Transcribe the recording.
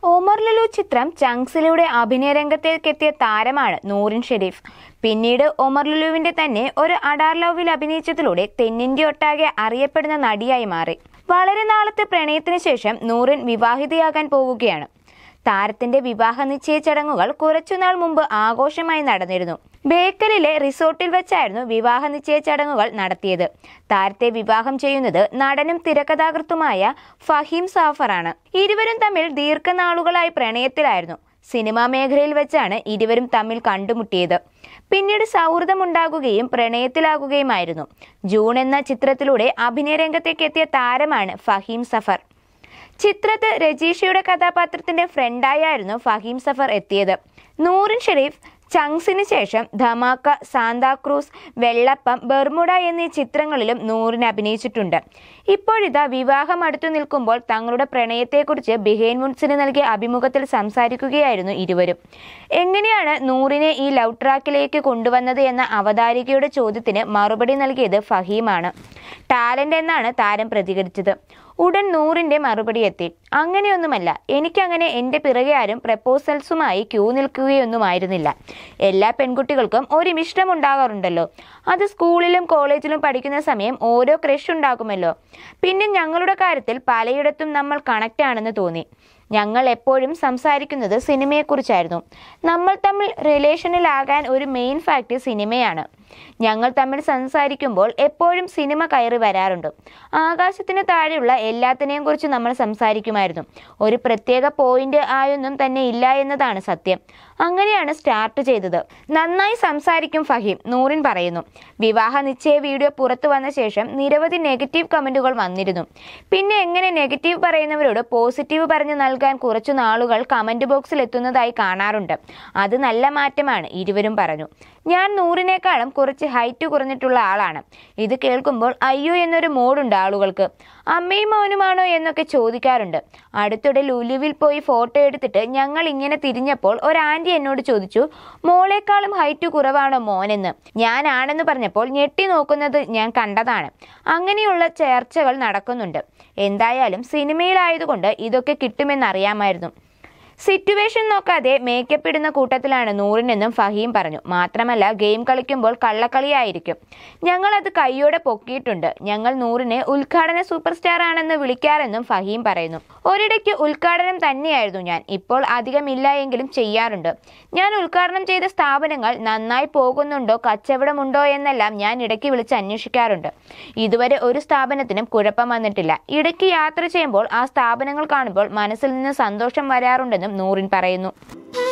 ഒമർ ലുലു ചിത്രം ചങ്സിലൂടെ അഭിനയ രംഗത്തേക്കെത്തിയ താരമാണ് നൂറിൻ ഷെരീഫ് പിന്നീട് ഒമർ ലുലുവിന്റെ തന്നെ ഒരു അഡാർ ലവിൽ അഭിനയിച്ചതിലൂടെ തെന്നിന്ത്യ ഒട്ടാകെ അറിയപ്പെടുന്ന നടിയായി മാറി വളരെ നാളത്തെ പ്രണയത്തിന് ശേഷം നൂറിൻ വിവാഹിതയാകാൻ പോവുകയാണ് താരത്തിന്റെ വിവാഹ നിശ്ചയ ചടങ്ങുകൾ കുറച്ചുനാൾ മുമ്പ് ആഘോഷമായി നടന്നിരുന്നു ബേക്കലിലെ റിസോർട്ടിൽ വെച്ചായിരുന്നു വിവാഹ നിശ്ചയ ചടങ്ങുകൾ നടത്തിയത് താരത്തെ വിവാഹം ചെയ്യുന്നത് നടനും തിരക്കഥാകൃത്തുമായ ഫഹീം സാഫറാണ് ഇരുവരും തമ്മിൽ ദീർഘനാളുകളായി പ്രണയത്തിലായിരുന്നു സിനിമാ മേഖലയിൽ വെച്ചാണ് ഇരുവരും തമ്മിൽ കണ്ടുമുട്ടിയത് പിന്നീട് സൗഹൃദമുണ്ടാകുകയും പ്രണയത്തിലാകുകയുമായിരുന്നു ജൂൺ എന്ന ചിത്രത്തിലൂടെ അഭിനയ രംഗത്തേക്ക് എത്തിയ താരമാണ് ഫഹീം സഫർ ചിത്രത്ത് രജീഷയുടെ കഥാപാത്രത്തിന്റെ ഫ്രണ്ടായായിരുന്നു ഫഹീം സഫർ എത്തിയത് നൂറിൻ ഷെരീഫ് ചങ്സിന് ശേഷം ധമാക്ക സാന്താക്രൂസ് വെള്ളപ്പം ബെർമുഡ എന്നീ ചിത്രങ്ങളിലും നൂറിന് അഭിനയിച്ചിട്ടുണ്ട് ഇപ്പോഴിതാ വിവാഹം അടുത്തു നിൽക്കുമ്പോൾ തങ്ങളുടെ പ്രണയത്തെക്കുറിച്ച് ബിഹേൻ മുൻസിന് നൽകിയ അഭിമുഖത്തിൽ സംസാരിക്കുകയായിരുന്നു ഇരുവരും എങ്ങനെയാണ് നൂറിനെ ഈ ലവ് ട്രാക്കിലേക്ക് കൊണ്ടുവന്നത് എന്ന അവതാരികയുടെ ചോദ്യത്തിന് മറുപടി നൽകിയത് ഫഹീമാണ് ടാലന്റ് എന്നാണ് താരം പ്രതികരിച്ചത് ഉടൻ നൂറിന്റെ മറുപടി എത്തി അങ്ങനെയൊന്നുമല്ല എനിക്കങ്ങനെ എൻ്റെ പിറകെ ആരും പ്രപ്പോസൽസുമായി ക്യൂ നിൽക്കുകയൊന്നുമായിരുന്നില്ല എല്ലാ പെൺകുട്ടികൾക്കും ഒരു ഇഷ്ടമുണ്ടാകാറുണ്ടല്ലോ അത് സ്കൂളിലും കോളേജിലും പഠിക്കുന്ന സമയം ഓരോ ക്രഷ് ഉണ്ടാകുമല്ലോ പിന്നെ ഞങ്ങളുടെ കാര്യത്തിൽ പലയിടത്തും നമ്മൾ കണക്റ്റ് ആണെന്ന് തോന്നി ഞങ്ങൾ എപ്പോഴും സംസാരിക്കുന്നത് സിനിമയെക്കുറിച്ചായിരുന്നു നമ്മൾ തമ്മിൽ റിലേഷനിലാകാൻ ഒരു മെയിൻ ഫാക്ട് സിനിമയാണ് ഞങ്ങൾ തമ്മിൽ സംസാരിക്കുമ്പോൾ എപ്പോഴും സിനിമ കയറി വരാറുണ്ട് ആകാശത്തിന് താഴെയുള്ള എല്ലാത്തിനെയും കുറിച്ച് നമ്മൾ സംസാരിക്കുമായിരുന്നു ഒരു പ്രത്യേക പോയിന്റ് ആയൊന്നും തന്നെ ഇല്ല എന്നതാണ് സത്യം അങ്ങനെയാണ് സ്റ്റാർട്ട് ചെയ്തത് നന്നായി സംസാരിക്കും ഫഹീം നൂറിൻ പറയുന്നു വിവാഹ നിശ്ചയ വീഡിയോ പുറത്തു വന്ന ശേഷം നിരവധി നെഗറ്റീവ് കമന്റുകൾ വന്നിരുന്നു പിന്നെ എങ്ങനെ നെഗറ്റീവ് പറയുന്നവരോട് പോസിറ്റീവ് പറഞ്ഞു നൽകാൻ കുറച്ചു നാളുകൾ കമന്റ് ബോക്സിൽ എത്തുന്നതായി കാണാറുണ്ട് അത് നല്ല മാറ്റമാണ് ഇരുവരും പറഞ്ഞു ഞാൻ നൂറിനേക്കാളും കുറച്ച് ഹൈറ്റ് കുറഞ്ഞിട്ടുള്ള ആളാണ് ഇത് കേൾക്കുമ്പോൾ അയ്യോ എന്നൊരു മോഡുണ്ട് ആളുകൾക്ക് അമ്മയും മോനുമാണോ എന്നൊക്കെ ചോദിക്കാറുണ്ട് അടുത്തിടെ ലുലുവിൽ പോയി ഫോട്ടോ എടുത്തിട്ട് ഞങ്ങൾ ഇങ്ങനെ തിരിഞ്ഞപ്പോൾ ഒരു ആന്റി എന്നോട് ചോദിച്ചു മോളെക്കാളും ഹൈറ്റ് കുറവാണോ മോനെന്ന് ഞാനാണെന്ന് പറഞ്ഞപ്പോൾ ഞെട്ടി നോക്കുന്നത് ഞാൻ കണ്ടതാണ് അങ്ങനെയുള്ള ചർച്ചകൾ നടക്കുന്നുണ്ട് എന്തായാലും സിനിമയിലായതുകൊണ്ട് ഇതൊക്കെ കിട്ടുമെന്നറിയാമായിരുന്നു സിറ്റുവേഷൻ നോക്കാതെ മേക്കപ്പ് ഇടുന്ന കൂട്ടത്തിലാണ് നൂറിനെന്നും ഫഹീം പറഞ്ഞു മാത്രമല്ല ഗെയിം കളിക്കുമ്പോൾ കള്ളക്കളിയായിരിക്കും ഞങ്ങൾ അത് കൈയോടെ പൊക്കിയിട്ടുണ്ട് ഞങ്ങൾ നൂറിനെ ഉദ്ഘാടന സൂപ്പർ സ്റ്റാർ ആണെന്ന് വിളിക്കാറെന്നും ഫഹീം പറയുന്നു ഒരിടയ്ക്ക് ഉദ്ഘാടനം തന്നെയായിരുന്നു ഞാൻ ഇപ്പോൾ അധികമില്ല എങ്കിലും ചെയ്യാറുണ്ട് ഞാൻ ഉദ്ഘാടനം ചെയ്ത സ്ഥാപനങ്ങൾ നന്നായി പോകുന്നുണ്ടോ കച്ചവടമുണ്ടോ എന്നെല്ലാം ഞാൻ ഇടയ്ക്ക് വിളിച്ച് അന്വേഷിക്കാറുണ്ട് ഇതുവരെ ഒരു സ്ഥാപനത്തിനും കുഴപ്പം വന്നിട്ടില്ല ഇടയ്ക്ക് യാത്ര ചെയ്യുമ്പോൾ ആ സ്ഥാപനങ്ങൾ കാണുമ്പോൾ മനസ്സിൽ നിന്ന് സന്തോഷം വരാറുണ്ടെന്നും നൂറിൻ പറയുന്നു